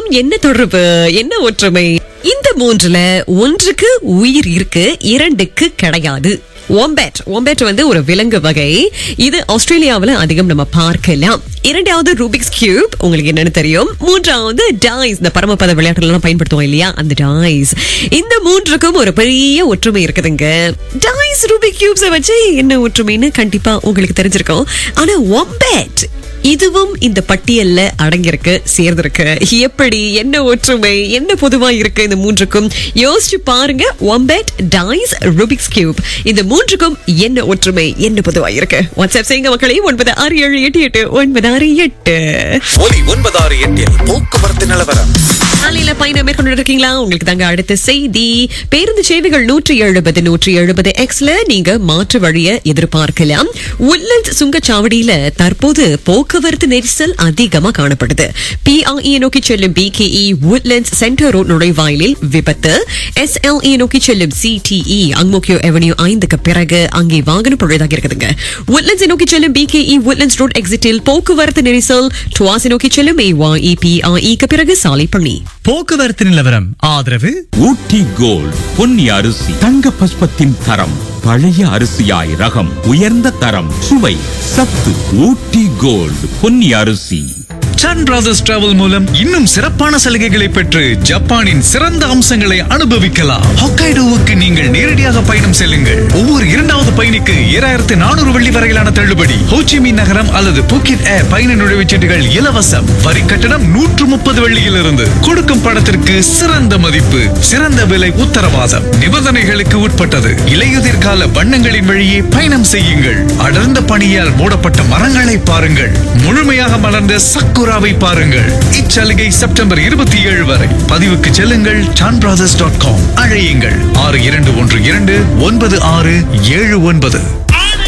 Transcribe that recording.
என்ன தொடர்பு என்ன ஒற்றுமை இந்த மூன்றுல ஒன்றுக்கு உயிர் இருக்கு இரண்டுக்கு கிடையாது ஒம்பேட் ஒம்பேட் வந்து ஒரு விலங்கு வகை இது ஆஸ்திரேலியாவுல அதிகம் நம்ம பார்க்கலாம் இரண்டாவது ரூபிக்ஸ் கியூப் உங்களுக்கு என்னன்னு தெரியும் மூன்றாவது டாய்ஸ் இந்த பரமபத விளையாட்டுல எல்லாம் பயன்படுத்துவோம் இல்லையா அந்த டாய்ஸ் இந்த மூன்றுக்கும் ஒரு பெரிய ஒற்றுமை இருக்குதுங்க டாய்ஸ் ரூபிக் கியூப்ஸை வச்சு என்ன ஒற்றுமைன்னு கண்டிப்பா உங்களுக்கு தெரிஞ்சிருக்கும் ஆனா ஒம்பேட் இதுவும் இந்த பட்டியல்ல அடங்கியிருக்கு சேர்ந்திருக்கு எப்படி என்ன ஒற்றுமை என்ன பொதுவா இருக்கு இந்த மூன்றுக்கும் யோசிச்சு பாருங்க ஒம்பேட் டைஸ் ரூபிக்ஸ் கியூப் இந்த மூன்றுக்கும் என்ன ஒற்றுமை என்ன பொதுவா இருக்கு வாட்ஸ்அப் செய்யுங்க மக்களே ஒன்பது ஆறு ஏழு எட்டு எட்டு ஒன்பது ஆறு எட்டு ஒலி ஒன்பதாறு எட்டில் போக்குவரத்து நிலவரம் காலையில பயணம் மேற்கொண்டு இருக்கீங்களா உங்களுக்கு தாங்க அடுத்த செய்தி பேருந்து சேவைகள் நூற்றி எழுபது நூற்றி எழுபது எக்ஸ்ல நீங்க மாற்று வழிய எதிர்பார்க்கலாம் உட்லண்ட் சுங்கச்சாவடியில தற்போது போக்குவரத்து நெரிசல் அதிகமா காணப்படுது பிஆர்இ நோக்கி செல்லும் பிகேஇ உட்லண்ட்ஸ் சென்டர் ரோட் நுழைவாயிலில் விபத்து எஸ்எல்இ நோக்கி செல்லும் சிடிஇ அங்மோக்கியோ அவென்யூ ஐந்துக்கு பிறகு அங்கே வாகனம் பழுதாக இருக்குதுங்க உட்லண்ட்ஸ் நோக்கி செல்லும் பிகேஇ உட்லண்ட்ஸ் ரோட் எக்ஸிட்டில் போக்குவரத்து நெரிசல் டுவாசி நோக்கி செல்லும் ஏவாஇ பிஆர்இக்கு பிறகு சாலை பணி போக்குவரத்து நிலவரம் ஆதரவு ஊட்டி கோல்ட் பொன்னி அரிசி தங்க பஸ்பத்தின் தரம் பழைய அரிசியாய் ரகம் உயர்ந்த தரம் சுவை சத்து ஊட்டி கோல்ட் பொன்னி அரிசி சன் பிரதர்ஸ் டிராவல் மூலம் இன்னும் சிறப்பான சலுகைகளை பெற்று ஜப்பானின் சிறந்த அம்சங்களை அனுபவிக்கலாம் ஹொக்கைடோவுக்கு நீங்கள் நேரடியாக பயணம் செல்லுங்கள் ஒவ்வொரு இரண்டாவது பயணிக்கு ஏழாயிரத்து நானூறு வெள்ளி வரையிலான தள்ளுபடி ஹோச்சிமின் நகரம் அல்லது புக்கிட் ஏர் பயண நுழைவுச்சீட்டுகள் இலவசம் வரி கட்டணம் நூற்று முப்பது வெள்ளியிலிருந்து கொடுக்கும் பணத்திற்கு சிறந்த மதிப்பு சிறந்த விலை உத்தரவாதம் நிபந்தனைகளுக்கு உட்பட்டது இலையுதிர் கால வண்ணங்களின் வழியே பயணம் செய்யுங்கள் அடர்ந்த பனியால் மூடப்பட்ட மரங்களை பாருங்கள் முழுமையாக மலர்ந்த சக்குராவை பாருங்கள் இச்சலுகை செப்டம்பர் இருபத்தி ஏழு வரை பதிவுக்கு செல்லுங்கள் சான் பிராதர்ஸ் டாட் காம் அழையுங்கள் ஆறு இரண்டு ஒன்று இரண்டு ஒன்பது ஆறு ஏழு ஒன்பது